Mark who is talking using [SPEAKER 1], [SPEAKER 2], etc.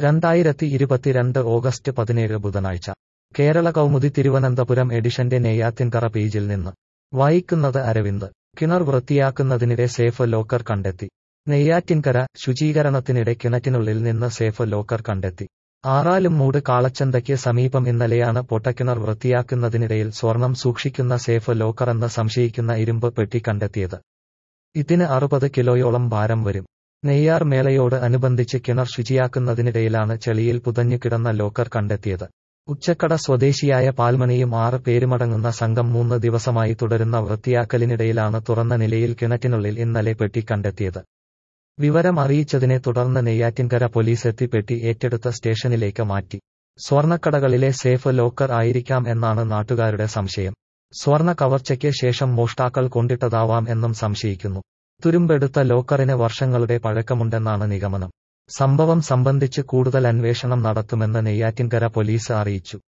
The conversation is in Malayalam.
[SPEAKER 1] രണ്ടായിരത്തി ഇരുപത്തിരണ്ട് ഓഗസ്റ്റ് പതിനേഴ് ബുധനാഴ്ച കേരള കൗമുദി തിരുവനന്തപുരം എഡിഷന്റെ നെയ്യാത്തിൻകറ പേജിൽ നിന്ന് വായിക്കുന്നത് അരവിന്ദ് കിണർ വൃത്തിയാക്കുന്നതിനിടെ സേഫ് ലോക്കർ കണ്ടെത്തി നെയ്യാറ്റിൻകര ശുചീകരണത്തിനിടെ കിണറ്റിനുള്ളിൽ നിന്ന് സേഫ് ലോക്കർ കണ്ടെത്തി ആറാലും മൂട് കാളച്ചന്തയ്ക്ക് സമീപം ഇന്നലെയാണ് പൊട്ടക്കിണർ വൃത്തിയാക്കുന്നതിനിടയിൽ സ്വർണം സൂക്ഷിക്കുന്ന സേഫ് ലോക്കറെന്ന് സംശയിക്കുന്ന ഇരുമ്പ് പെട്ടി കണ്ടെത്തിയത് ഇതിന് അറുപത് കിലോയോളം ഭാരം വരും നെയ്യാർ മേളയോട് അനുബന്ധിച്ച് കിണർ ശുചിയാക്കുന്നതിനിടയിലാണ് ചെളിയിൽ പുതഞ്ഞു കിടന്ന ലോക്കർ കണ്ടെത്തിയത് ഉച്ചക്കട സ്വദേശിയായ പാൽമണിയും ആറ് പേരുമടങ്ങുന്ന സംഘം മൂന്ന് ദിവസമായി തുടരുന്ന വൃത്തിയാക്കലിനിടയിലാണ് തുറന്ന നിലയിൽ കിണറ്റിനുള്ളിൽ ഇന്നലെ പെട്ടി കണ്ടെത്തിയത് വിവരം അറിയിച്ചതിനെ തുടർന്ന് നെയ്യാറ്റിൻകര പോലീസ് എത്തി പെട്ടി ഏറ്റെടുത്ത സ്റ്റേഷനിലേക്ക് മാറ്റി സ്വർണ്ണക്കടകളിലെ സേഫ് ലോക്കർ ആയിരിക്കാം എന്നാണ് നാട്ടുകാരുടെ സംശയം സ്വർണ്ണ കവർച്ചയ്ക്ക് ശേഷം മോഷ്ടാക്കൾ കൊണ്ടിട്ടതാവാം എന്നും സംശയിക്കുന്നു തുരുമ്പെടുത്ത ലോക്കറിന് വർഷങ്ങളുടെ പഴക്കമുണ്ടെന്നാണ് നിഗമനം സംഭവം സംബന്ധിച്ച് കൂടുതൽ അന്വേഷണം നടത്തുമെന്ന് നെയ്യാറ്റിൻകര പോലീസ് അറിയിച്ചു